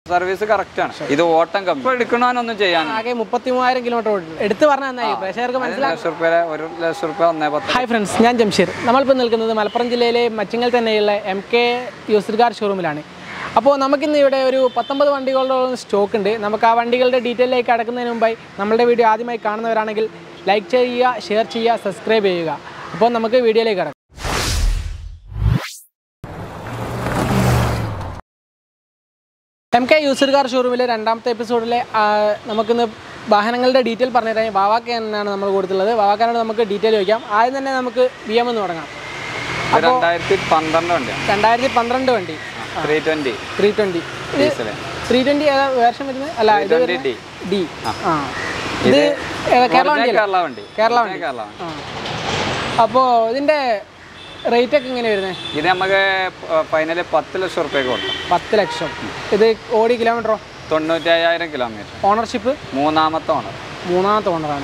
Service correct ആണ് ഇത് ഓട്ടം കമ്മി ഇപ്പൊ എടുക്കണമെന്നൊന്നും ചെയ്യാൻ ആകെ മുപ്പത്തി മൂവായിരം കിലോമീറ്റർ ഓടി എടുത്ത് പറഞ്ഞാൽ നന്നായി പ്രേക്ഷകർക്ക് മനസ്സിലാക്കാം ലക്ഷം റുപ്യ ഒരു ലക്ഷം റുപ്യ ഒന്നേ പത്ത് ഹായ് ഫ്രണ്ട്സ് ഞാൻ ജംഷീർ നമ്മളിപ്പോൾ നിൽക്കുന്നത് മലപ്പുറം ജില്ലയിലെ മച്ചിങ്ങൽ തന്നെയുള്ള എം കെ യൂസ്ഡ് കാർ ഷോറൂമിലാണ് അപ്പോൾ നമുക്കിന്ന് ഇവിടെ ഒരു പത്തൊമ്പത് വണ്ടികളോളം സ്റ്റോക്ക് ഉണ്ട് നമുക്ക് ആ വണ്ടികളുടെ ഡീറ്റെയിലേക്ക് കടക്കുന്നതിന് മുമ്പായി നമ്മളുടെ വീഡിയോ ആദ്യമായി കാണുന്നവരാണെങ്കിൽ ലൈക്ക് ചെയ്യുക ഷെയർ ചെയ്യുക സബ്സ്ക്രൈബ് ചെയ്യുക അപ്പോൾ നമുക്ക് വീഡിയോയിലേക്ക് കടക്കാം എം കെ യൂസർ കാർ ഷോറൂമിലെ രണ്ടാമത്തെ എപ്പിസോഡിലെ ആ, നമുക്കിന്ന് വാഹനങ്ങളുടെ ഡീറ്റെയിൽ പറഞ്ഞുതരാൻ വാവാക്ക എന്നാണ് നമ്മൾ കൊടുത്തുള്ളത് വാവാക്കാനോട് നമുക്ക് ഡീറ്റെയിൽ ചോദിക്കാം ആദ്യം തന്നെ നമുക്ക് ബി എം എന്ന് തുടങ്ങാം ഇത് രണ്ടായിരത്തി പന്ത്രണ്ട് വണ്ടിയാണ് രണ്ടായിരത്തി പന്ത്രണ്ട് വണ്ടി three twenty three twenty diesel three twenty ഏതാ വേർഷൻ വരുന്നത് അല്ല ഇത് ട്വന്റി ഡി ഡി ആ ഇത് ഏതാ കേരള വണ്ടി കേരള വണ്ടി കേരള Original കേരള വണ്ടി ആ അപ്പോൾ ഇതിൻ്റെ റേറ്റ് ഒക്കെ എങ്ങനെ വരുന്നത് ഇത് നമുക്ക് ഫൈനല് പത്ത് ലക്ഷം റുപ്യക്ക് കൊടുക്കും പത്ത് ലക്ഷം ഇത് ഓടി കിലോമീറ്ററോ തൊണ്ണൂറ്റി അയ്യായിരം കിലോമീറ്റർ ഓണർഷിപ്പ് മൂന്നാമത്തെ ഓണർ മൂന്നാമത്തെ ഓണറാണ്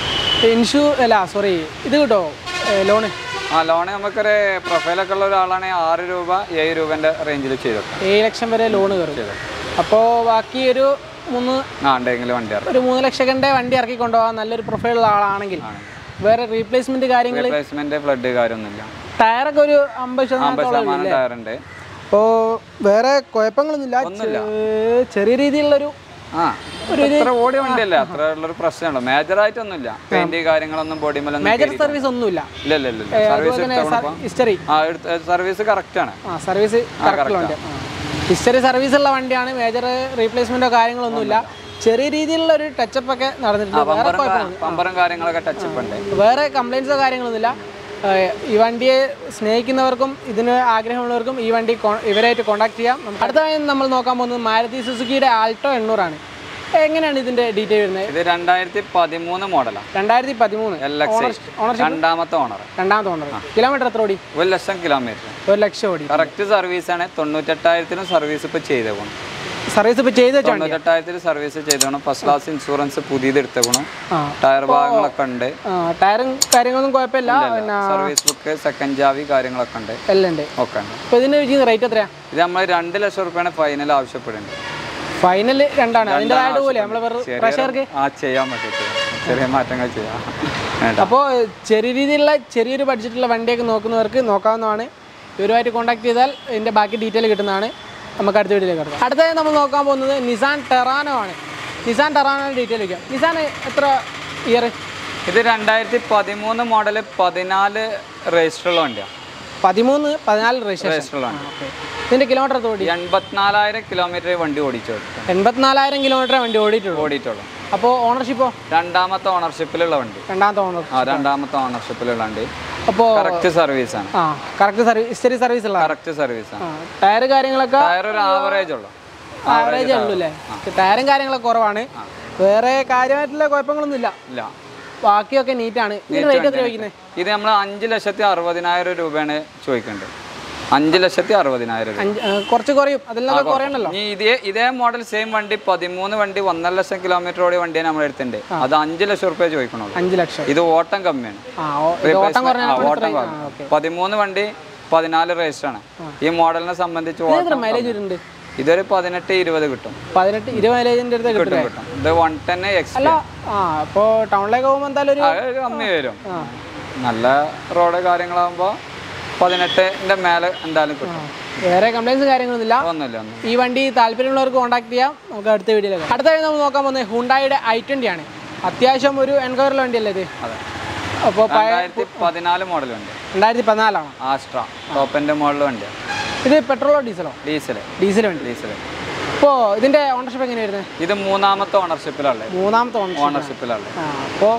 ഇൻഷൂ അല്ല സോറി ഇത് കിട്ടോ ലോണ് ആ ലോണ് നമുക്കൊരു പ്രൊഫൈലൊക്കെ ഉള്ള ഒരാളാണെങ്കിൽ ആറ് രൂപ ഏഴ് രൂപന്റെ റേഞ്ചിൽ ചെയ്തു വെക്കാം ഏഴ് ലക്ഷം വരെ ലോണ് കയറും അപ്പോൾ ബാക്കി ഒരു മൂന്ന് ആ ഉണ്ടെങ്കിൽ വണ്ടി ഇറക്കും ഒരു മൂന്ന് ലക്ഷത്തിൻ്റെ വണ്ടി ഇറക്കി കൊണ്ടുപോകാൻ നല്ലൊരു പ്രൊഫൈലുള്ള ആളാണെങ്കിൽ വേറെ റീപ്ലേസ്മെന്റ് കാര്യങ്ങൾ റീപ്ലേസ്മെന്റ് ഫ്ലഡ് കാര്യമൊന്നുമില്ല ടയറൊക്കെ ഒരു അമ്പത് അമ്പത് ശതമാനത്തോളം ശതമാനം ടയറുണ്ട് അപ്പോൾ വേറെ കുഴപ്പങ്ങളൊന്നുമില്ല ചെ- ചെറിയ രീതിയിലുള്ളൊരു ആ അത്ര ഓടിയ വണ്ടിയല്ല അത്ര ഉള്ളൊരു പ്രശ്നമുള്ളൂ മേജർ ആയിട്ടൊന്നുമില്ല പെയിന്റ് കാര്യങ്ങളൊന്നും ബോഡി മേലൊന്നും മേജർ സർവീസ് ഒന്നുമില്ല ഇല്ല ഇല്ല ഇല്ല സർവീസ് ഹിസ്റ്ററി ആ സർവീസ് കറക്റ്റ് ആണ് ആ സർവീസ് കറക്റ്റുള്ള വണ്ടി ഹിസ്റ്ററി സർവീസ് ഉള്ള വണ്ടിയാണ് മേജർ റീപ്ലേസ്മെന്റോ കാര്യങ്ങളൊന്നുമില്ല ചെറിയ രീതിയിലുള്ള ഒരു ടച്ചപ്പ് ഒക്കെ നടന്നിട്ടുണ്ട് വേറെ പമ്പറും കുഴപ്പമൊന്നും പമ്പറും കാര്യങ്ങളൊക്കെ ടച്ചപ്പ് ഉണ്ട് വേറെ കംപ്ലൈൻസോ കാര്യങ്ങളൊന്നുമില്ല ഏഹ് ഈ വണ്ടിയെ സ്നേഹിക്കുന്നവർക്കും ഇതിന് ആഗ്രഹമുള്ളവർക്കും ഈ വണ്ടി കോ- ഇവരായിട്ട് കോൺടാക്ട് ചെയ്യാം നമുക്ക് അടുത്തതായി നമ്മൾ നോക്കാൻ പോകുന്നത് മാരുതി സുസുക്കിയുടെ ആൾട്ടോ എണ്ണൂറാണ് എങ്ങനെയാണ് ഇതിന്റെ ഡീറ്റെയിൽ വരുന്നത് ഇത് രണ്ടായിരത്തി പതിമൂന്ന് മോഡലാണ് രണ്ടായിരത്തി പതിമൂന്ന് എൽ എക്സ് രണ്ടാമത്തെ ഓണർ രണ്ടാമത്തെ ഓണർ കിലോമീറ്റർ എത്ര ഓടി ഒരു ലക്ഷം കിലോമീറ്റർ ഒരു ലക്ഷം ഓടി കറക്റ്റ് സർവീസ് ആണ് തൊണ്ണൂറ്റെട്ടായിരത്തിനും സർവീസ് ഇപ്പൊ ചെയ്ത ഗുണം സർവീസ് ഇപ്പോൾ ചെയ്ത് വെച്ചോ തൊണ്ണൂറ്റെട്ടായിരത്തിൽ സർവീസ് ചെയ്ത ഗുണം ഫസ്റ്റ് ക്ലാസ് ഇൻഷുറൻസ് പുതിയത് എടുത്ത ഗുണം ആ ടയർ ഭാഗങ്ങളൊക്കെ ഉണ്ട് ആ, ടയറും കാര്യങ്ങളൊന്നും കുഴപ്പമില്ല പിന്നെ സർവീസ് ബുക്ക് സെക്കൻഡ് ജാവി കാര്യങ്ങളൊക്കെ ഉണ്ട് എല്ലാം ഉണ്ട് ഒക്കെ ഉണ്ട് അപ്പോൾ ഇതിന് ചോദിക്കുന്ന റേറ്റ് എത്രയാ ഇത് നമ്മൾ രണ്ട് ലക്ഷം റുപ്യാണ് ഫൈനൽ ആവശ്യപ്പെടുന്നത് ഫൈനൽ രണ്ടാണ് അതിൻ്റെതായിട്ട് പോലെ നമ്മൾ വെറുതെ പ്രഷർക്ക് ആ ചെയ്യാൻ പറ്റും ചെയ്യാം. ചെറിയ മാറ്റങ്ങൾ ചെയ്യാം വേണ്ട. അപ്പോൾ ചെറിയ രീതിയിലുള്ള ചെറിയൊരു ബഡ്ജറ്റുള്ള വണ്ടിയൊക്കെ നോക്കുന്നവർക്ക് നോക്കാവുന്നതാണ് ഇവരുമായിട്ട് കോൺടാക്ട് ചെയ്താൽ ഇതിൻ്റെ ബാക്കി ഡീറ്റെയിൽ കിട്ടുന്നതാണ് നമുക്ക് അടുത്ത വീഡിയോയിലേക്ക് കിടക്കാം അടുത്തതായി നമ്മൾ നോക്കാൻ പോകുന്നത് നിസാൻ ടെറാനോ ആണ് നിസാൻ ടെറാനോ ഡീറ്റെയിൽ വയ്ക്കാം നിസാൻ എത്ര ഇയർ ഇത് രണ്ടായിരത്തി പതിമൂന്ന് മോഡൽ പതിനാല് രജിസ്റ്ററുള്ള വണ്ടിയാണ് പതിമൂന്ന് പതിനാല് രജിസ്ട്രേഷൻ രജിസ്റ്ററുള്ള വണ്ടി ഓക്കെ ഇതിൻ്റെ കിലോമീറ്റർ എത്ര ഓടി എൺപത്തിനാലായിരം കിലോമീറ്റർ വണ്ടി ഓടിച്ചു എൺപത്തിനാലായിരം കിലോമീറ്റർ വണ്ടി ഓടിയിട്ടുള്ളൂ ഓടിയിട്ടുള്ളൂ അപ്പോൾ ഓണർഷിപ്പോ രണ്ടാമത്തെ ഓണർഷിപ്പിലുള്ള വണ്ടി രണ്ടാമത്തെ ഓണർ ആ രണ്ടാമത്തെ ഓണർഷിപ്പിലുള്ള വണ്ടി അപ്പോൾ കറക്റ്റ് സർവീസ് ആണ് ആ കറക്റ്റ് സർവീസ് ഹിസ്റ്ററി സർവീസ് ഉള്ള കറക്റ്റ് സർവീസ് ആണ് ടയർ കാര്യങ്ങളൊക്കെ ടയർ ഒരു ആവറേജ് ഉള്ളു ആവറേജ് ഉള്ളൂ അല്ലേ ടയറും കാര്യങ്ങളൊക്കെ കുറവാണ് വേറെ കാര്യമായിട്ടുള്ള കുഴപ്പങ്ങളൊന്നുമില്ല ഇല്ല ബാക്കിയൊക്കെ നീറ്റാണ് ഇതിന് റേറ്റ് എത്ര ചോദിക്കുന്നത് ഇത് നമ്മൾ അഞ്ച് ലക്ഷത്തി അറുപതിനായിരം രൂപയാണ് ചോദിക്കേണ്ടത് അഞ്ച് ലക്ഷത്തി അറുപതിനായിരം രൂപ അഞ്ച് ആ, കുറച്ച് കുറയും അതിലൊക്കെ കുറയണല്ലോ ഇനി ഇതേ ഇതേ മോഡൽ സെയിം വണ്ടി പതിമൂന്ന് വണ്ടി ഒന്നര ലക്ഷം കിലോമീറ്റർ ഓടിയ വണ്ടിയാണ് നമ്മൾ എടുത്തിട്ടുണ്ട് അത് അഞ്ച് ലക്ഷം റുപ്യ ചോദിക്കണുള്ളൂ അഞ്ച് ലക്ഷം ഇത് ഓട്ടം കമ്മിയാണ് ആ ഓ- ഇത് ഓട്ടം കുറഞ്ഞ ആ, ഓട്ടം കുറവ്. പതിമൂന്ന് വണ്ടി പതിനാല് രജിസ്റ്റർ ആണ് ഈ മോഡലിനെ സംബന്ധിച്ച് ഓട്ടം എത്ര മൈലേജ് വരുന്നുണ്ട് ഇതൊരു പതിനെട്ട് ഇരുപത് കിട്ടും പതിനെട്ട് ഇരുപത് മൈലേജിൻ്റെ അടുത്ത് കിട്ടും കിട്ടും കിട്ടും ഇത് വൺ ടെൻ എക്സ് അല്ല ആ അപ്പോൾ ടൗണിലേക്ക് പോകുമ്പോൾ എന്തായാലും ഒരു അത് കമ്മി വരും നല്ല റോഡ് കാര്യങ്ങളാകുമ്പോൾ പതിനെട്ടിന്റെ മേലെ എന്തായാലും കിട്ടും വേറെ കംപ്ലൈൻസ് കാര്യങ്ങളൊന്നുമില്ല ഒന്നുമില്ല ഒന്നും ഈ വണ്ടി താല്പര്യമുള്ളവർക്ക് കോൺടാക്ട് ചെയ്യാം നമുക്ക് അടുത്ത വീഡിയോയിലേക്ക് അടുത്തായി നമ്മൾ നോക്കാൻ പോകുന്നത് ഹുണ്ടായുടെ ഐ ട്വൻ്റി ആണ് അത്യാവശ്യം ഒരു എൻക്വയറിലെ വണ്ടിയല്ലേ ഇത് അതെ അപ്പോൾ രണ്ടായിരത്തി പതിനാല് മോഡൽ വണ്ടി രണ്ടായിരത്തി പതിനാലാണ് ആസ്ട്ര ടോപ്പിന്റെ മോഡൽ വണ്ടിയാണ് ഇത് പെട്രോളോ ഡീസലോ ഡീസൽ ഡീസൽ വണ്ടി ഡീസൽ ഇപ്പോൾ ഇതിൻ്റെ ഓണർഷിപ്പ് എങ്ങനെയാണ് വരുന്നത് ഇത് മൂന്നാമത്തെ ഓണർഷിപ്പിലുള്ളത് മൂന്നാമത്തെ ഓണർഷിപ്പ് ഓണർഷിപ്പിലുള്ളത് ആ അപ്പോൾ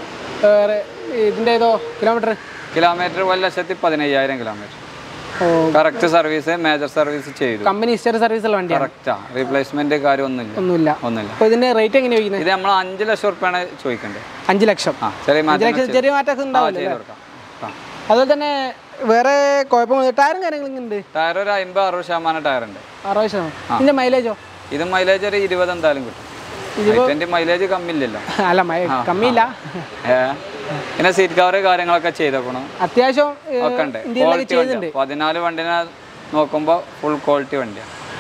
ഇതിൻ്റെ ഏതോ കിലോമീറ്റർ കിലോമീറ്റർ ഒരു ലക്ഷത്തി പതിനയ്യായിരം കിലോമീറ്റർ ഓ കറക്റ്റ് സർവീസ് മേജർ സർവീസ് ചെയ്തു കമ്പനി ഹിസ്റ്ററി സർവീസുള്ള വണ്ടിയാണ് കറക്റ്റാ റീപ്ലേസ്മെന്റ് കാര്യമൊന്നുമില്ല ഒന്നുമില്ല ഒന്നുമില്ല അപ്പോൾ ഇതിൻ്റെ റേറ്റ് എങ്ങനെയാണ് ചോദിക്കുന്നത് ഇത് നമ്മൾ അഞ്ച് ലക്ഷം റുപ്യാണ് ചോദിക്കേണ്ടത് അഞ്ച് ലക്ഷം ആ ചെറിയ അഞ്ച് മാറ്റം ലക്ഷം ചെറിയ മാറ്റമൊക്കെ ഉണ്ടാവില്ല ചെയ്ത് കൊടുക്കാം ആ. അതുപോലെ തന്നെ വേറെ കുഴപ്പമൊന്നും ടയറും കാര്യങ്ങളും ഉണ്ട് ടയർ ഒരു അമ്പത് അറുപത് ശതമാനം ടയർ ഉണ്ട് അറുപത് ശതമാനം ഇതിൻ്റെ മൈലേജോ ഇത് മൈലേജ് ഒരു ഇരുപത് എന്തായാലും കിട്ടും ഐറ്റൻ്റെ മൈലേജ് കമ്മില്ലല്ലോ അല്ല മൈ കമ്മിയില്ല ഏ പിന്നെ സീറ്റ് കവർ കാര്യങ്ങളൊക്കെ ചെയ്തേക്കണം അത്യാവശ്യം ഏ, ഒക്കെ ഉണ്ട് ഇന്ത്യയിലൊക്കെ ക്വാളിറ്റി വണ്ടി പതിനാല് വണ്ടിനെ നോക്കുമ്പോൾ ഫുൾ ക്വാളിറ്റി വണ്ടിയാണ്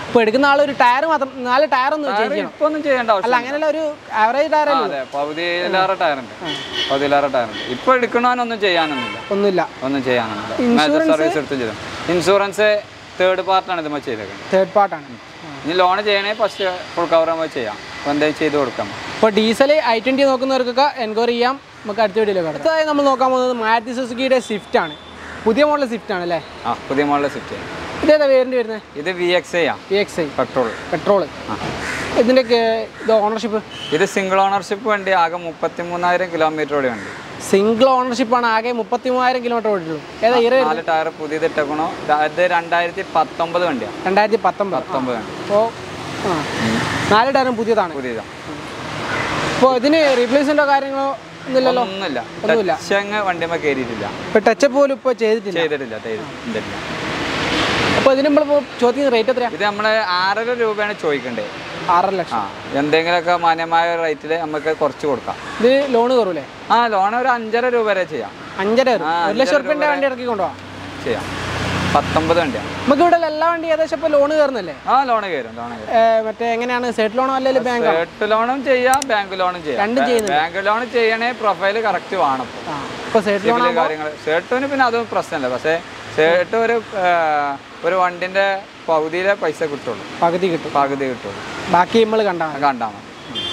ഇപ്പോൾ എടുക്കുന്ന ആൾ ഒരു ടയർ മാത്രം നാല് ടയർ ഒന്ന് ചേഞ്ച് ചെയ്യണം ഇപ്പൊ ഒന്നും ചെയ്യേണ്ട അല്ല ആവശ്യം അങ്ങനെയല്ല ഒരു ആവറേജ് ടയർ ആ, അതെ പകുതിയിലേറെ ടയറുണ്ട് പകുതിയിലേറെ ടയറുണ്ട് ഇപ്പൊ എടുക്കണോനൊന്നും ചെയ്യാനൊന്നുമില്ല ഒന്നുമില്ല ഒന്നും ചെയ്യാനൊന്നുമില്ല മേജർ സർവീസ് എടുത്ത് ചെയ്തു ഇൻഷുറൻസ് തേർഡ് പാർട്ടാണ് ഇതുമ്പോൾ ചെയ്തേക്കുന്നത് തേർഡ് പാർട്ടാണ് ഇനി ലോൺ ചെയ്യണേ ഫസ്റ്റ് ഫുൾ കവർ ആകുമ്പോൾ ചെയ്യാം അപ്പോൾ എന്തെങ്കിലും ചെയ്ത് കൊടുക്കാം ഇപ്പോൾ ഡീസൽ ഐ ട്വൻറ്റി നോക്കുന്നവർക്കൊക്കെ എൻക്വയറി ചെയ്യാം നമുക്ക് അടുത്ത വീഡിയോയിൽ കാണാം അടുത്തതായി നമ്മൾ നോക്കാൻ പോകുന്നത് മാരുതി സുസുക്കിയുടെ സ്വിഫ്റ്റ് ആണ് പുതിയ മോഡൽ സ്വിഫ്റ്റ് ആണ് അല്ലേ ആ പുതിയ മോഡൽ സ്വിഫ്റ്റ് ഇതേതാ വേരിൻ്റെ വരുന്നത് ഇത് വി എക്സ് ഐ ആ V X I petrol petrol ഇതിൻ്റെ ഇത് ഓണർഷിപ്പ് ഇത് സിംഗിൾ ഓണർഷിപ്പ് വണ്ടി ആകെ മുപ്പത്തി മൂന്നായിരം കിലോമീറ്റർ ഓടി വണ്ടി സിംഗിൾ ഓണർഷിപ്പ് ആണ് ആകെ മുപ്പത്തി മൂവായിരം കിലോമീറ്റർ ഓടിയുള്ളൂ ഏതാ ഇറ നാല് ടയർ പുതിയത് ഇട്ടേക്കണോ ഇത് രണ്ടായിരത്തി പത്തൊമ്പത് വണ്ടിയാണ് രണ്ടായിരത്തി പത്തൊമ്പത് പത്തൊമ്പത് വണ്ടി അപ്പോൾ ആ നാല് ടയറും പുതിയതാണ് പുതിയതാണ് അപ്പോൾ ഇതിന് റീപ്ലേസ്മെൻറ്റോ കാര്യങ്ങളോ ഒന്നുമില്ലല്ലോ ഒന്നുമില്ല ഒന്നുമില്ല. ടച്ചങ്ങ് വണ്ടിമ കയറിയിട്ടില്ല ഇപ്പോൾ ടച്ചപ്പ് പോലും ഇപ്പോൾ ചെയ്തിട്ടില്ല ചെയ്തിട്ടില്ല ചെയ്തിട്ടില്ല അപ്പോൾ ഇതിന് നമ്മളിപ്പോൾ ചോദിക്കുന്ന റേറ്റ് എത്രയാണ് ഇത് നമ്മള് ആറര രൂപയാണ് ചോദിക്കണ്ടേ ആറര ലക്ഷം ആ എന്തെങ്കിലുമൊക്കെ മാന്യമായ റേറ്റിൽ നമുക്ക് കുറച്ച് കൊടുക്കാം ഇത് ലോണ് കയറൂലേ ആ ലോൺ ഒരു അഞ്ചര രൂപ വരെ ചെയ്യാം അഞ്ചര വരും ആ, ഒരു ലക്ഷം റുപ്യൻ്റെ വണ്ടി ഇറക്കി കൊണ്ടുപോകാം ചെയ്യാം പത്തൊമ്പത് വണ്ടിയാണ് നമുക്ക് ഇവിടെ എല്ലാ വണ്ടി ഏകദേശം ഇപ്പോൾ ലോണ് കയറുന്നല്ലേ ആ ലോൺ കയറും ലോൺ കയറും ഏ, മറ്റേ എങ്ങനെയാണ് സെറ്റ് ലോണോ അല്ലെങ്കിൽ ബാങ്ക് സേർട്ട് ലോണും ചെയ്യാം ബാങ്ക് ലോണും ചെയ്യാം രണ്ടും ചെയ്യുന്നുണ്ട്. ബാങ്ക് ലോൺ ചെയ്യണേ പ്രൊഫൈൽ കറക്റ്റ് വേണം ആ ഇപ്പോൾ സെറ്റ് ലോൺ സിവില് കാര്യങ്ങൾ സേർട്ടിന് പിന്നെ അതും പ്രശ്നമല്ല പക്ഷേ സേർട്ട് ഒരു ആ, ഒരു വണ്ടിന്റെ പകുതിയിലെ പൈസ കിട്ടുള്ളൂ പകുതി കിട്ടും പകുതി കിട്ടുള്ളൂ ബാക്കി നമ്മൾ കണ്ടാൽ മതി കണ്ടാൽ മതി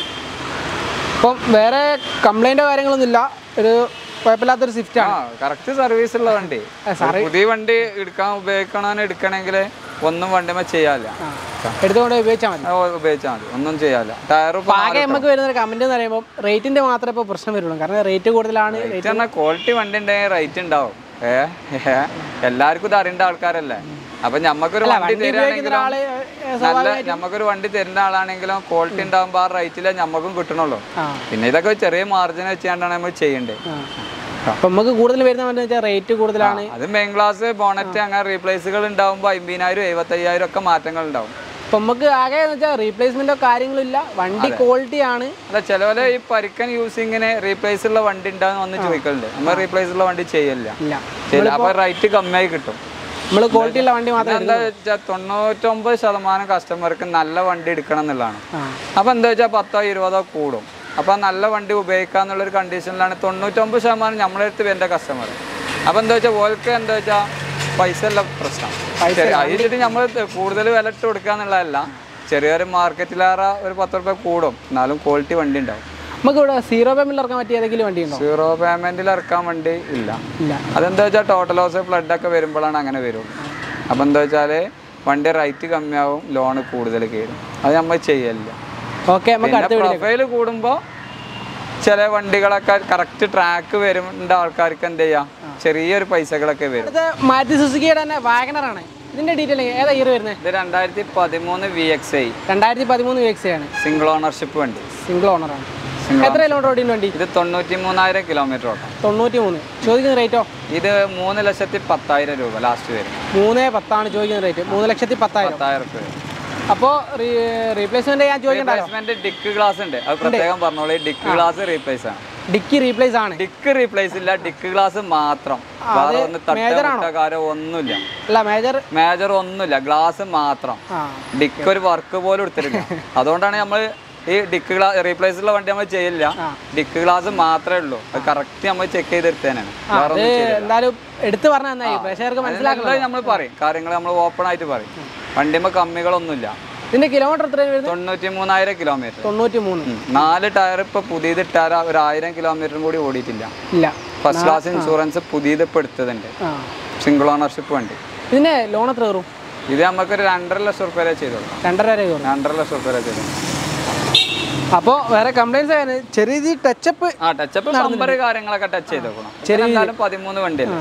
ഇപ്പം വേറെ കംപ്ലൈൻറ്റോ കാര്യങ്ങളൊന്നും ഇല്ല ഒരു കുഴപ്പമില്ലാത്തൊരു സ്വിഫ്റ്റ് ആ ആണ് കറക്റ്റ് സർവീസ് ഉള്ള വണ്ടി ആ, സർവീ- പുതിയ വണ്ടി എടുക്കാൻ ഉപയോഗിക്കണമെന്ന് എടുക്കണമെങ്കിൽ ഒന്നും വണ്ടിമേ ചെയ്യാല്ല ആ എടുത്തുകൊണ്ട് ഉപയോഗിച്ചാൽ മതി ഉപയോഗിച്ചാൽ മതി ഒന്നും ചെയ്യാല്ല ടയർ അപ്പോൾ ആകെ നമുക്ക് വരുന്ന ഒരു കമൻറ്റ് എന്ന് പറയുമ്പോൾ റേറ്റിൻ്റെ മാത്രമേ ഇപ്പോൾ പ്രശ്നം വരുള്ളൂ കാരണം റേറ്റ് കൂടുതലാണ് റേറ്റ് പറഞ്ഞാൽ ക്വാളിറ്റി വണ്ടി ഉണ്ടെങ്കിൽ റേറ്റ് ഉണ്ടാവും ഏ ഏ, എല്ലാവർക്കും ഇത് അറിയേണ്ട ആൾക്കാരല്ലേ അപ്പൊ ഞമ്മക്കൊരു വണ്ടി വണ്ടി ഉപയോഗിക്കുന്ന തരാണെങ്കിലും ഒരാള് നല്ല ഞമ്മക്കൊരു വണ്ടി തരുന്ന ആളാണെങ്കിലും ക്വാളിറ്റി ഉണ്ടാകുമ്പോൾ ആ റേറ്റിലെ ഞമ്മക്കും കിട്ടണുള്ളൂ ആ പിന്നെ ഇതൊക്കെ ചെറിയ മാർജിൻ വെച്ചാണ്ടാണ് നമ്മൾ ചെയ്യേണ്ടത് ആ അപ്പം നമുക്ക് കൂടുതൽ വരുന്ന വണ്ടി വെച്ചാൽ റേറ്റ് കൂടുതലാണ് അത് മെയിൻ ക്ലാസ് ബോണറ്റ് അങ്ങനെ റീപ്ലേസുകൾ ഉണ്ടാകുമ്പോൾ അമ്പതിനായിരം എഴുപത്തയ്യായിരം ഒക്കെ മാറ്റങ്ങൾ ഉണ്ടാവും അപ്പം നമുക്ക് ആകെ എന്ന് വെച്ചാൽ റീപ്ലേസ്മെൻറ്റോ കാര്യങ്ങളില്ല വണ്ടി ക്വാളിറ്റി ആണ് അല്ല ചിലവരെ ഈ പരിക്കൻ യൂസിങ്ങിന് റീപ്ലേസ് ഉള്ള വണ്ടി ഉണ്ടാകുന്ന വന്ന് ചോദിക്കലുണ്ട് നമ്മൾ റീപ്ലേസ് ഉള്ള വണ്ടി ചെയ്യില്ല ഇല്ല ചെയ്യില്ല അപ്പൊ റേറ്റ് കമ്മിയായി കിട്ടും നമ്മൾ ക്വാളിറ്റി ഉള്ള വണ്ടി മാത്രമേ എന്താ വെച്ചാൽ തൊണ്ണൂറ്റൊമ്പത് ശതമാനം കസ്റ്റമർക്ക് നല്ല വണ്ടി എടുക്കണം എന്നുള്ളതാണ് ആ അപ്പൊ എന്താ വെച്ചാൽ പത്തോ ഇരുപതോ കൂടും അപ്പൊ ആ നല്ല വണ്ടി ഉപയോഗിക്കാന്നുള്ളൊരു കണ്ടീഷനിലാണ് തൊണ്ണൂറ്റൊമ്പത് ശതമാനം നമ്മളെ അടുത്ത് വരുന്ന കസ്റ്റമർ അപ്പൊ എന്താ വെച്ചാൽ ഓൾക്ക് എന്താ വെച്ചാൽ പൈസ അല്ല പ്രശ്നം ശരി, അതിലിട്ട് നമ്മൾ കൂടുതൽ വില ഇട്ട് കൊടുക്കുക എന്നുള്ളതല്ല ചെറിയൊരു മാർക്കറ്റിലേറെ ഒരു പത്ത് റുപ്യ കൂടും എന്നാലും ക്വാളിറ്റി വണ്ടി ഉണ്ടാവും നമുക്ക് ഇവിടെ സീറോ പേയ്മെന്റ് ഇറക്കാൻ പറ്റിയ ഏതെങ്കിലും വണ്ടി ഉണ്ടോ സീറോ പേയ്മെന്റിൽ ഇറക്കാൻ വണ്ടി ഇല്ല ഇല്ല അതെന്താ വെച്ചാൽ ടോട്ടൽ ലോസ് ഫ്ലഡ് ഒക്കെ വരുമ്പോഴാണ് അങ്ങനെ വരുള്ളൂ അപ്പം എന്താ വെച്ചാൽ വണ്ടി റേറ്റ് കമ്മിയാവും ലോൺ കൂടുതൽ കയറും അത് നമ്മൾ ചെയ്യലില്ല ഓക്കെ നമുക്ക് പിന്നെ അടുത്ത വീഡിയോ പ്രൊഫൈൽ കൂടുമ്പോൾ ചില വണ്ടികളൊക്കെ കറക്റ്റ് ട്രാക്ക് വരുന്ന ആൾക്കാർക്ക് എന്ത് ചെയ്യാം ചെറിയൊരു പൈസകളൊക്കെ വരും അടുത്ത മാരുതി സുസുക്കിയുടെ തന്നെ വാഗണറാണ് ഇതിന്റെ ഡീറ്റെയിൽ ഏതാ ഇയർ വരുന്നത് ഇത് രണ്ടായിരത്തി പതിമൂന്ന് വി എക്സ് ഐ രണ്ടായിരത്തി പതിമൂന്ന് വി എക്സ് ആണ് സിംഗിൾ ഓണർഷിപ്പ് വണ്ടി സിംഗിൾ ഓണറാണ് Single എത്ര കിലോമീറ്റർ ഓടിയ വണ്ടി ഇത് തൊണ്ണൂറ്റി മൂന്നായിരം കിലോമീറ്റർ ഓട്ടം തൊണ്ണൂറ്റി മൂന്ന് ചോദിക്കുന്ന റേറ്റോ ഇത് മൂന്ന് ലക്ഷത്തി പത്തായിരം രൂപ ലാസ്റ്റ് വരും മൂന്ന് പത്താണ് ചോദിക്കുന്ന റേറ്റ് മൂന്ന് ലക്ഷത്തി പത്തായിരം പത്തായിരം റുപ്യ വരും അപ്പോൾ റീപ്ലേസ്മെന്റ് ഞാൻ ചോദിക്കണ്ടല്ലോ റീപ്ലേസ്മെന്റ് ഡിക്ക് ഗ്ലാസ് ഉണ്ട് അത് പ്രത്യേകം പറഞ്ഞോളൂ ഡിക്ക് ഗ്ലാസ് റീപ്ലേസ് ആണ് ഡിക്കി റീപ്ലേസ് ആണ് ഡിക്ക് റീപ്ലേസ് ഇല്ല ഡിക്ക് ഗ്ലാസ് മാത്രം വേറെ ഒന്ന് തട്ടാകാരോ ഒന്നുമില്ല അല്ല മേജർ മേജർ ഒന്നുമില്ല ഗ്ലാസ് മാത്രം ആ ഡിക്ക് ഒരു വർക്ക് പോലും എടുത്തിട്ടില്ല അതുകൊണ്ടാണ് നമ്മൾ ഈ ഡിക്ക് ഗ്ലാസ് റീപ്ലേസ് ഉള്ള വണ്ടി നമ്മൾ ചെയ്യില്ല ആ. ഡിക്ക് ഗ്ലാസ് മാത്രമേ ഉള്ളൂ അത് കറക്റ്റ് നമ്മൾ ചെക്ക് ചെയ്തെടുത്തേനാണ് വേറെ അത് ഒന്നും ചെയ്യില്ല എന്തായാലും എടുത്തു പറഞ്ഞാൽ നന്നായി പ്രേക്ഷകർക്ക് മനസ്സിലാക്കണം നമ്മൾ പറയും കാര്യങ്ങൾ നമ്മൾ ഓപ്പൺ ആയിട്ട് പറയും വണ്ടിമ്മ കമ്മികളൊന്നുമില്ല ഇതിന്റെ കിലോമീറ്റർ എത്രയാണ് വരുന്നത് തൊണ്ണൂറ്റി മൂന്നായിരം കിലോമീറ്റർ തൊണ്ണൂറ്റി മൂന്ന് ഉം. നാല് ടയർ ഇപ്പൊ പുതിയത് ഇട്ടാര ഒരു ആയിരം കിലോമീറ്ററും കൂടി ഓടിയിട്ടില്ല ഇല്ല ഫസ്റ്റ് ക്ലാസ് ഇൻഷുറൻസ് പുതിയത് ഇപ്പൊ എടുത്തതുണ്ട് ആ സിംഗിൾ ഓണർഷിപ്പ് വണ്ടി ഇതിന്റെ ലോൺ എത്ര കയറും ഇത് നമുക്കൊരു രണ്ടര ലക്ഷം റുപ്യ വരെ ചെയ്തു കൊടുക്കാം രണ്ടര വരെ കയറും രണ്ടര ലക്ഷം റുപ്യ വരെ ചെയ്തു കൊടുക്കാം. അപ്പോൾ വേറെ കംപ്ലൈൻസ് ചെറിയ രീതിയിൽ ടച്ചപ്പ് ആ ടച്ചപ്പ് നമ്പർ കാര്യങ്ങളൊക്കെ ടച്ച് ചെയ്ത് നോക്കണം എന്തായാലും പതിമൂന്ന് വണ്ടിയല്ലേ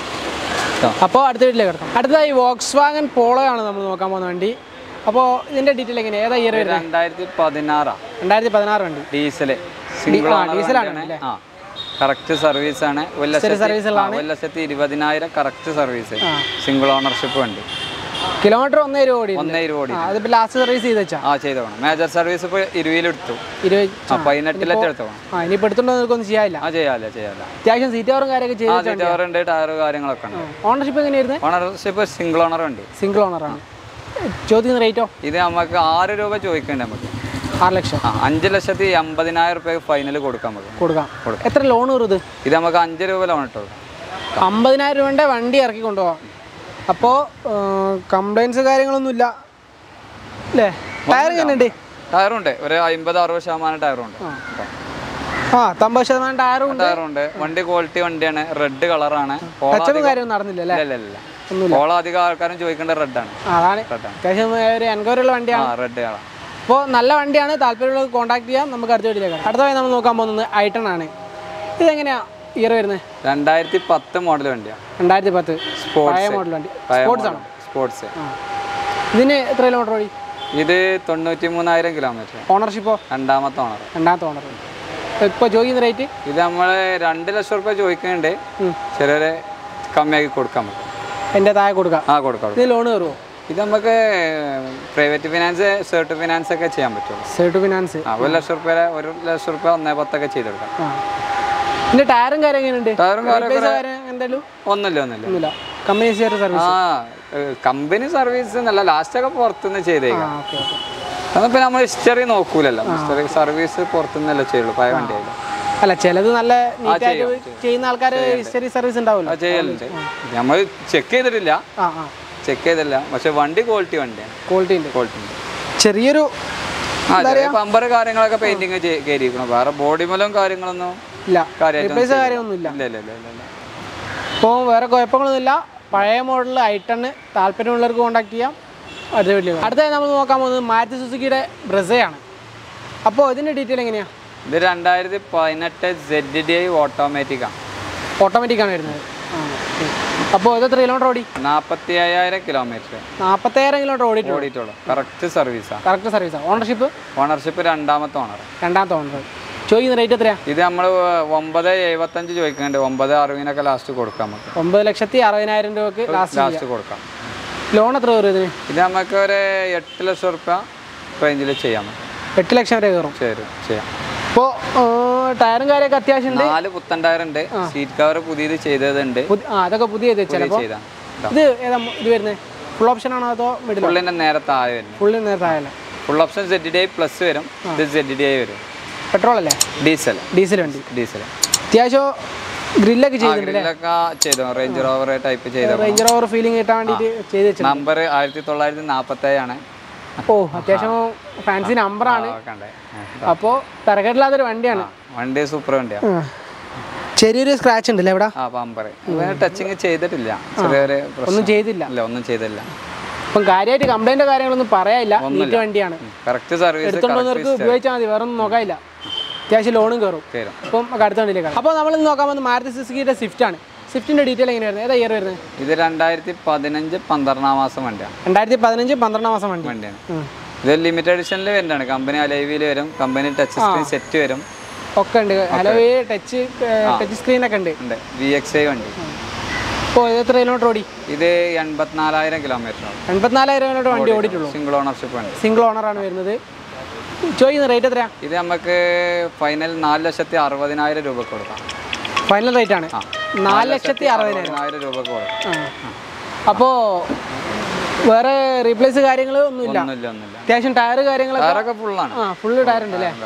ആ. അപ്പോൾ അടുത്ത വീട്ടിലേക്ക് കിടക്കാം അടുത്തതായി വോക്സ് വാഗൻ പോളോ ആണ് നമ്മൾ നോക്കാൻ പോകുന്ന വണ്ടി അപ്പോൾ ഇതിന്റെ ഡീറ്റെയിൽ എങ്ങനെയാണ് ഏതാ ഇയർ വരുന്നത് രണ്ടായിരത്തി പതിനാറാ രണ്ടായിരത്തി പതിനാറ് വണ്ടി ഡീസല് സിംഗിൾ ആ, ഡീസലാണ് അല്ലേ? ആ കറക്റ്റ് സർവീസ് ആണ് ഒരു ലക്ഷത്തി service ആ, ഒരു ലക്ഷത്തി ഇരുപതിനായിരം കറക്റ്റ് സർവീസ് ആ. സിംഗിൾ ഓണർഷിപ്പ് വണ്ടി കിലോമീറ്റർ ഒന്നേ രൂപ ഓടി ഒന്നേ ഇരുപത് ആ അതിപ്പോൾ ലാസ്റ്റ് സർവീസ് ചെയ്ത് വെച്ചാ ആ ചെയ്തോണം മേജർ സർവീസ് ഇപ്പൊ ഇരുപതിലെടുത്തു ഇരുപത് ആ പതിനെട്ടിലെത്തി എടുത്തോണം ആ ഇനിയിപ്പോൾ എടുത്തുണ്ടോ നിൽക്കൊന്നും ചെയ്യാനില്ല ആ ചെയ്യാല്ല ചെയ്യാല്ല അത്യാവശ്യം സീറ്റ് കവറും കാര്യമൊക്കെ ചെയ്ത് ആ സീറ്റ് ഉണ്ട് ടയർ കാര്യങ്ങളൊക്കെ ഉണ്ട് ഓണർഷിപ്പ് എങ്ങനെയായിരുന്നു ഓണർഷിപ്പ് സിംഗിൾ ഓണർ ഉണ്ട് സിംഗിൾ ഓണറാണ് ചോദിക്കുന്ന റേറ്റോ ഇത് നമുക്ക് ആറ് രൂപ ചോദിക്കണ്ടേ നമുക്ക് ആറ് ലക്ഷം ആ അഞ്ച് ലക്ഷത്തി എൺപതിനായിരം റുപ്യ ഫൈനൽ കൊടുക്കാൻ നമുക്ക് കൊടുക്കാം എത്ര ലോൺ കയറും ഇത് ഇത് നമുക്ക് അഞ്ച് രൂപ ലോൺ ഇട്ടോ അമ്പതിനായിരം രൂപയുടെ വണ്ടി ഇറക്കി കൊണ്ടുപോകാം അപ്പോൾ കംപ്ലൈൻസ് കാര്യങ്ങളൊന്നും ഇല്ല അല്ലേ ടയർ എങ്ങനെയുണ്ട് ടയറുണ്ട് ഒരു അമ്പത് അറുപത് ശതമാനം ടയറുണ്ട് ആ തൊമ്പത് ശതമാനം ടയറും ഉണ്ട് ടയറുണ്ട് വണ്ടി ക്വാളിറ്റി വണ്ടിയാണ് റെഡ് കളറാണ് ടച്ചപ്പും കാര്യമൊന്നും നടന്നില്ല അല്ലേ ഇല്ല ഇല്ല ഓള അധികം ആൾക്കാരും ചോദിക്കേണ്ട റെഡാണ് ആ, അതാണ് റെഡാണ് അത്യാവശ്യം ഒരു എൻക്വയറി ഉള്ള വണ്ടിയാണ് ആ റെഡ് കളർ അപ്പോൾ നല്ല വണ്ടിയാണ് താല്പര്യമുള്ളത് കോൺടാക്ട് ചെയ്യാം നമുക്ക് അടുത്ത വീട്ടിലേക്ക് അടുത്തതായി നമ്മൾ നോക്കാൻ പോകുന്നത് ഐട്ടൺ ആണ് ഇതെങ്ങനെയാ ഇയർ വരുന്നത് രണ്ടായിരത്തി പത്ത് മോഡൽ വണ്ടിയാണ് രണ്ടായിരത്തി പത്ത് സ്പോർട്സ് പഴയ മോഡൽ വണ്ടി സ്പോർട്സ് ആണ് സ്പോർട്സ് ആ ഇതിന് എത്ര കിലോമീറ്റർ ഓടി ഇത് തൊണ്ണൂറ്റി മൂന്നായിരം കിലോമീറ്റർ ഓണർഷിപ്പോ രണ്ടാമത്തെ ഓണർ രണ്ടാമത്തെ ഓണർ ഇപ്പോൾ ചോദിക്കുന്ന റേറ്റ് ഇത് നമ്മൾ രണ്ട് ലക്ഷം റുപ്യ ചോദിക്കുന്നുണ്ട് ചെറിയൊരു കമ്മിയാക്കി കൊടുക്കാൻ പറ്റും എൻ്റെ താഴെ കൊടുക്കാം ആ കൊടുക്കാം ഇത് ലോൺ കയറുമോ ഇത് നമുക്ക് പ്രൈവറ്റ് ഫിനാൻസ് സെർട്ട് ഫിനാൻസ് ഒക്കെ ചെയ്യാൻ പറ്റുള്ളൂ സെർട്ട് ഫിനാൻസ് ആ ഒരു ലക്ഷം റുപ്യ ഒരു ലക്ഷം റുപ്യ ഒന്നേ പത്തൊക്കെ ചെയ്ത് കൊടുക്കാം ആ ഇതിൻ്റെ ടയറും കാര്യം എങ്ങനെയുണ്ട് ടയറും കാര്യമൊക്കെ Replace കാര്യം എന്തായാലും ഒന്നുമില്ല ഒന്നുമില്ല ഒന്നുമില്ല കമ്പനി സർവീസ് ആ കമ്പനി സർവീസ് എന്നല്ല ലാസ്റ്റ് ഒക്കെ പുറത്തുനിന്ന് ആ ചെയ്തേക്കാം ഓക്കെ ഓക്കെ അതിപ്പോ നമ്മൾ ഹിസ്റ്ററി നോക്കൂലല്ലോ ഹിസ്റ്ററി സർവീസ് പുറത്തുനിന്നല്ലേ ചെയ്യുള്ളൂ പഴയ വണ്ടിയായാലും അല്ല ചിലത് നല്ല നീറ്റായിട്ട് ചെയ്യുന്ന ആൾക്കാർ ഹിസ്റ്ററി സർവീസ് ഉണ്ടാവുമല്ലോ അത് ചെയ്യലുണ്ട് നമ്മൾ ചെക്ക് ചെയ്തിട്ടില്ല ആ ആ ചെക്ക് ചെയ്തില്ല പക്ഷെ വണ്ടി ക്വാളിറ്റി വണ്ടിയാണ് ക്വാളിറ്റി ഉണ്ട് ക്വാളിറ്റി ഉണ്ട് ചെറിയൊരു ആ ചെറിയ പമ്പർ കാര്യങ്ങളൊക്കെ പെയിന്റിങ് കയറിയിരിക്കണം വേറെ ബോഡി മലും കാര്യങ്ങളൊന്നും ഇല്ല കാര്യമായിട്ട് റീപ്ലേസ് കാര്യമൊന്നുമില്ല ഇല്ല ഇല്ല ഇല്ല ഇല്ല ഇല്ല ഇപ്പോൾ വേറെ കുഴപ്പങ്ങളൊന്നുമില്ല പഴയ മോഡൽ ഐട്ടണ് താല്പര്യമുള്ളവർക്ക് കോൺടാക്ട് ചെയ്യാം അടുത്ത വീട്ടിൽ അടുത്തതായി നമ്മൾ നോക്കാൻ പോകുന്നത് മാരുതി സുസുക്കിയുടെ ബ്രസയാണ് അപ്പോൾ ഇതിൻ്റെ ഡീറ്റെയിൽ എങ്ങനെയാണ് ഇത് രണ്ടായിരത്തി പതിനെട്ട് സെഡ് ഡി ഐ ഓട്ടോമാറ്റിക്കാണ് ഓട്ടോമാറ്റിക് ആണ് വരുന്നത് അപ്പോൾ ഇത് എത്ര കിലോമീറ്റർ ഓടി നാൽപ്പത്തി അയ്യായിരം കിലോമീറ്റർ നാൽപ്പത്തേഴായിരം കിലോമീറ്റർ ഓടിയിട്ടുള്ളൂ ഓടിയിട്ടുള്ളൂ കറക്റ്റ് സർവീസാണ് കറക്റ്റ് സർവീസാണ് ഓണർഷിപ്പ് ഓണർഷിപ്പ് രണ്ടാമത്തെ ഓണർ രണ്ടാമത്തെ ഓണർ ചോദിക്കുന്ന റേറ്റ് എത്രയാണ് ഇത് നമ്മൾ ഒമ്പത് എഴുപത്തഞ്ച് ചോദിക്കുന്നുണ്ട് ഒമ്പത് അറുപതിനൊക്കെ ലാസ്റ്റ് കൊടുക്കാം നമുക്ക് ഒമ്പത് ലക്ഷത്തി അറുപതിനായിരം രൂപക്ക് ലാസ്റ്റ് ലാസ്റ്റ് കൊടുക്കാം ലോൺ എത്ര കയറും ഇതിന് ഇത് നമുക്ക് ഒരു എട്ട് ലക്ഷം റുപ്യ റേഞ്ചിൽ ചെയ്യാൻ പറ്റും എട്ട് ലക്ഷം വരെ കയറും ശരി ചെയ്യാം ഇപ്പോൾ ടയറും കാര്യമൊക്കെ അത്യാവശ്യം ഉണ്ട് നാല് പുത്തൻ ടയർ ഉണ്ട് സീറ്റ് കവർ പുതിയത് ചെയ്തതുണ്ട് പുതി- ആ അതൊക്കെ പുതിയത് ചിലപ്പോൾ ചെയ്താ ഇത് ഏതാ മ- ഇത് വരുന്നത് ഫുൾ ഓപ്ഷൻ ആണോ അതോ മിഡിൽ ഫുള്ളിന്റെ നേരെ താഴെ വരും ഫുള്ള് നേരത്തെ ആയല്ലേ full option Z D I plus വരും ഇത് സെഡ് ഡി ഐ വരും പെട്രോൾ അല്ലേ ഡീസൽ ഡീസൽ വണ്ടി ഡീസൽ അത്യാവശ്യം ഗ്രില്ലൊക്കെ ചെയ്തിട്ടുണ്ട് ഗ്രില്ലൊക്കെ ചെയ്തു റേഞ്ച് റോവർ ടൈപ്പ് ചെയ്ത റേഞ്ചർ ഓവർ ഫീലിംഗ് കിട്ടാൻ വേണ്ടിയിട്ട് ചെയ്ത് വെച്ചിട്ടുണ്ട് നമ്പർ ആയിരത്തി തൊള്ളായിരത്തി നാൽപ്പത്തി ഏഴാണ് ഓ അത്യാവശ്യം ഫാൻസി നമ്പറാണ് കണ്ടേ അപ്പോൾ തരക്കേടില്ലാത്തൊരു വണ്ടിയാണ് വണ്ടി സൂപ്പർ വണ്ടിയാ ആ. ചെറിയൊരു സ്ക്രാച്ച് ഉണ്ടല്ലേ ഇവിടെ ആ പമ്പർ ടച്ചിങ് ചെയ്തിട്ടില്ല ചെറിയൊരു പ്രശ്നം ഒന്നും ചെയ്തില്ല ഇല്ല ഒന്നും ചെയ്തില്ല അപ്പം കാര്യമായിട്ട് കംപ്ലൈൻറ്റോ കാര്യങ്ങളൊന്നും പറയാനില്ല നീറ്റ് വണ്ടിയാണ് കറക്റ്റ് സർവീസ് എടുത്തോണ്ടുവന്നവർക്ക് ഉപയോഗിച്ചാൽ മതി വേറെ ഒന്നും നോക്കാനില്ല അത്യാവശ്യം ലോണും കയറും കയറും അപ്പം നമുക്ക് അടുത്ത വണ്ടിയിലേക്ക് അപ്പോൾ നമ്മൾ ഇന്ന് നോക്കാൻ പോകുന്നത് മാരുതി സുസുക്കിയുടെ സ്വിഫ്റ്റ് ആണ് സ്വിഫ്റ്റിൻ്റെ ഡീറ്റെയിൽ എങ്ങനെയായിരുന്നു ഏതാ ഇയർ വരുന്നത് ഇത് രണ്ടായിരത്തി പതിനഞ്ച് പന്ത്രണ്ടാം മാസം വണ്ടിയാണ് രണ്ടായിരത്തി പതിനഞ്ച് പന്ത്രണ്ടാം മാസം വണ്ടി വണ്ടിയാണ് ഉം. ഇത് ലിമിറ്റഡ് എഡിഷനിൽ വരുന്നതാണ് കമ്പനി അലൈവിൽ വരും കമ്പനി ടച്ച് സ്ക്രീൻ സെറ്റ് വരും ഒക്കെ ഉണ്ട് ഹലോ ഈ ടച്ച് ടച്ച് സ്ക്രീനൊക്കെ ഉണ്ട് ഉണ്ട് വി എക്സ് ഐ വണ്ടി ഇപ്പോൾ ഇത് എത്ര കിലോമീറ്റർ ഓടി ഇത് എൺപത്തിനാലായിരം കിലോമീറ്റർ ആണ് എൺപത്തിനാലായിരം കിലോമീറ്റർ വണ്ടി ഓടിയിട്ടുള്ളൂ സിംഗിൾ ഓണർഷിപ്പ് വണ്ടി സിംഗിൾ ഓണറാണ് വരുന്നത് ചോദിക്കുന്ന റേറ്റ് എത്രയാണ് ഇത് നമുക്ക് ഫൈനൽ നാല് ലക്ഷത്തി അറുപതിനായിരം രൂപ കൊടുക്കാം ഫൈനൽ റേറ്റ് ആണ് നാല് ലക്ഷത്തി അറുപതിനായിരം അറുപതിനായിരം രൂപ കൊടുക്കാം ആ അപ്പോൾ വേറെ റീപ്ലേസ് കാര്യങ്ങൾ ഒന്നുമില്ല ഒന്നുമില്ല ഒന്നുമില്ല അത്യാവശ്യം ടയർ കാര്യങ്ങളൊക്കെ ടയറൊക്കെ ഫുള്ളാണ് ആ ഫുള്ള് ടയർ ഉണ്ട് അല്ലേ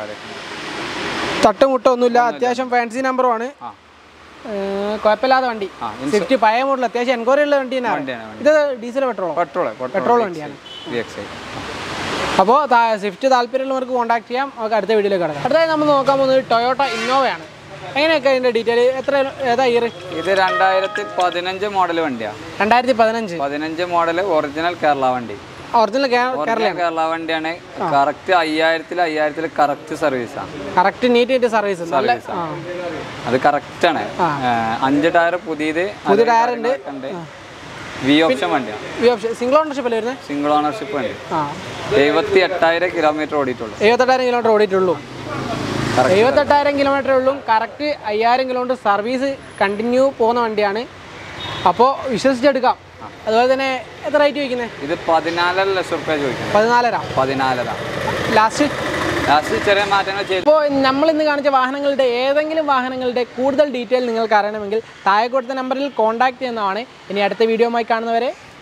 തട്ടുമുട്ട ഒന്നുമില്ല അത്യാവശ്യം ഫാൻസി നമ്പറുമാണ് ആ കുഴപ്പമില്ലാത്ത വണ്ടി ആ സ്വിഫ്റ്റ് പഴയ മോഡൽ അത്യാവശ്യം എൻക്വയറി ഉള്ള വണ്ടി തന്നെയാണ് വണ്ടിയാണ് വണ്ടി ഇത് ഡീസൽ പെട്രോളോ പെട്രോൾ പെട്രോൾ വണ്ടിയാണ് വി എക്സ് ഐ അപ്പോൾ സ്വിഫ്റ്റ് താല്പര്യമുള്ളവർക്ക് കോൺടാക്ട് ചെയ്യാം നമുക്ക് അടുത്ത വീഡിയോയിലേക്ക് കിടക്കാം അടുത്തതായി നമ്മൾ നോക്കാൻ പോകുന്നത് ടൊയോട്ട ഇന്നോവയാണ് എങ്ങനെയൊക്കെ അതിൻ്റെ ഡീറ്റെയിൽ എത്ര ഏതാ ഇയർ ഇത് രണ്ടായിരത്തി പതിനഞ്ച് മോഡൽ വണ്ടിയാണ് രണ്ടായിരത്തി പതിനഞ്ച് പതിനഞ്ച് മോഡൽ ഒറിജിനൽ കേരള വണ്ടി ഒറിജിനൽ ഒറിജിനൽ കേരള വണ്ടിയാണ് കറക്റ്റ് അയ്യായിരത്തിൽ അയ്യായിരത്തിൽ കറക്റ്റ് സർവീസാണ് കറക്റ്റ് നീറ്റ് ആയിട്ട് സർവീസ് നല്ല ആ അത് കറക്റ്റ് ആണ് അഞ്ച് ടയർ പുതിയത് പുതിയ ടയർ ഉണ്ട് വി ഓപ്ഷൻ വണ്ടിയാണ് ഈ ഓപ്ഷൻ സിംഗിൾ ഓണർഷിപ്പ് അല്ലേ വരുന്നത് സിംഗിൾ ഓണർഷിപ്പ് വണ്ടി ആ എഴുപത്തി എട്ടായിരം കിലോമീറ്റർ ഓടിയിട്ടുള്ളൂ എഴുപത്തെട്ടായിരം കിലോമീറ്റർ ഓടിയിട്ടുള്ളൂ എഴുപത്തെട്ടായിരം കിലോമീറ്റർ ഉള്ളൂ കറക്റ്റ് അയ്യായിരം കിലോമീറ്റർ സർവീസ് കണ്ടിന്യൂ പോകുന്ന വണ്ടിയാണ് അപ്പോൾ വിശ്വസിച്ചെടുക്കാം അതുപോലെ തന്നെ എത്ര റേറ്റ് വയ്ക്കുന്നത് ഇത് പതിനാലര ലക്ഷം റുപ്യ ചോദിക്കുന്നത് പതിനാലര പതിനാലര ലാസ്റ്റ് ലാസ്റ്റ് ചെറിയ മാറ്റങ്ങൾ ചെയ്തു ഇപ്പോൾ നമ്മൾ ഇന്ന് കാണിച്ച വാഹനങ്ങളുടെ ഏതെങ്കിലും വാഹനങ്ങളുടെ കൂടുതൽ ഡീറ്റെയിൽ നിങ്ങൾക്ക് അറിയണമെങ്കിൽ താഴെ കൊടുത്ത നമ്പറിൽ കോൺടാക്ട് ചെയ്യുന്നതാണ് ഇനി അടുത്ത വീഡിയോയുമായി കാണുന്നവരെ